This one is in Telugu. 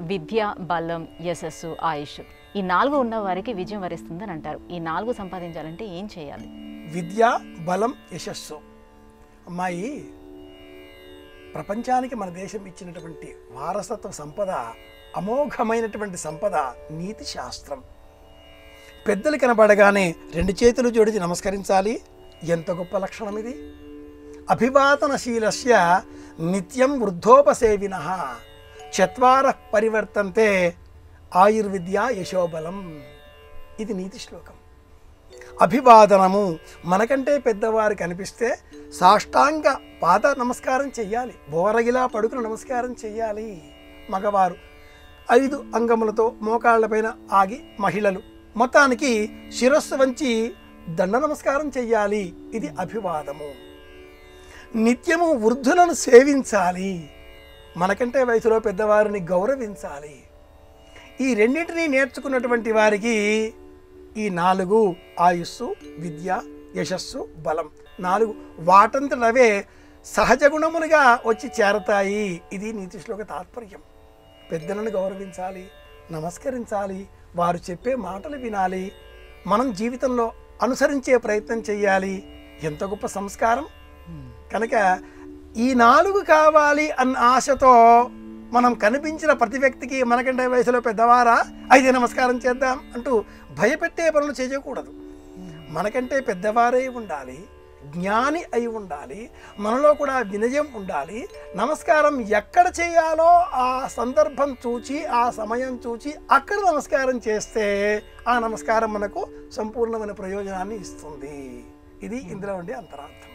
విద్య బలం యశస్సు ఆయుష్ ఈ నాలుగు ఉన్న వారికి విజయం వరిస్తుందని అంటారు ఈ నాలుగు సంపాదించాలంటే ఏం చేయాలి విద్య బలం యశస్సు అమ్మాయి ప్రపంచానికి మన దేశం ఇచ్చినటువంటి వారసత్వ సంపద అమోఘమైనటువంటి సంపద నీతి శాస్త్రం పెద్దలు కనబడగానే రెండు చేతులు జోడించి నమస్కరించాలి ఎంత గొప్ప లక్షణం ఇది అభివాదనశీలస్య నిత్యం వృద్ధోపసేవిన చత్వార పరివర్తంతే ఆయుర్విద్య యశోబలం ఇది నీతి శ్లోకం అభివాదనము మనకంటే పెద్దవారు కనిపిస్తే సాష్టాంగ పాద నమస్కారం చెయ్యాలి బోరగిలా పడుకుని నమస్కారం చెయ్యాలి మగవారు ఐదు అంగములతో మోకాళ్ళపైన ఆగి మహిళలు మొత్తానికి శిరస్సు వంచి దండ నమస్కారం చెయ్యాలి ఇది అభివాదము నిత్యము వృద్ధులను సేవించాలి మనకంటే వయసులో పెద్దవారిని గౌరవించాలి ఈ రెండింటినీ నేర్చుకున్నటువంటి వారికి ఈ నాలుగు ఆయుస్సు విద్య యశస్సు బలం నాలుగు వాటంతటవే సహజ గుణములుగా వచ్చి చేరతాయి ఇది నీతి శ్లోక తాత్పర్యం పెద్దలను గౌరవించాలి నమస్కరించాలి వారు చెప్పే మాటలు వినాలి మనం జీవితంలో అనుసరించే ప్రయత్నం చేయాలి ఎంత గొప్ప సంస్కారం కనుక ఈ నాలుగు కావాలి అన్న ఆశతో మనం కనిపించిన ప్రతి వ్యక్తికి మనకంటే వయసులో పెద్దవారా అయితే నమస్కారం చేద్దాం అంటూ భయపెట్టే పనులు చేయకూడదు మనకంటే పెద్దవారే ఉండాలి జ్ఞాని అయి ఉండాలి మనలో కూడా వినయం ఉండాలి నమస్కారం ఎక్కడ చేయాలో ఆ సందర్భం చూచి ఆ సమయం చూచి అక్కడ నమస్కారం చేస్తే ఆ నమస్కారం మనకు సంపూర్ణమైన ప్రయోజనాన్ని ఇస్తుంది ఇది ఇందులో ఉండే అంతరార్థం